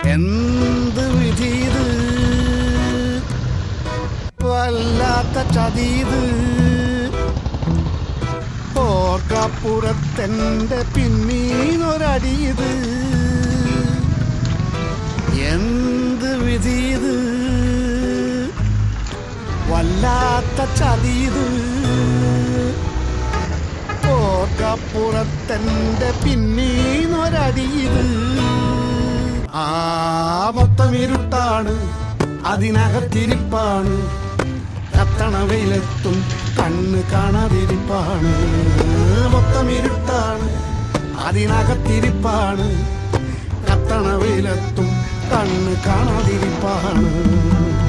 എന്ത് വിധീത് വല്ലാത്ത ചതീത് ഓർക്കപ്പുറത്തെന്റെ പിന്നീന്നൊരടിയത് എന്ത് വിധീത് വല്ലാത്ത ചതീത് ഓർക്കപ്പുറത്തെന്റെ പിന്നീന്നൊരടിയത് ആ മൊത്തം ഇരുട്ടാണ് അതിനകത്തിരിപ്പാണ് കത്തണ വെയിലെത്തും കണ്ണ് കാണാതിരിപ്പാണ് മൊത്തം ഇരുട്ടാണ് അതിനകത്തിരിപ്പാണ് കത്തണ വെയിലെത്തും കണ്ണ് കാണാതിരിപ്പാണ്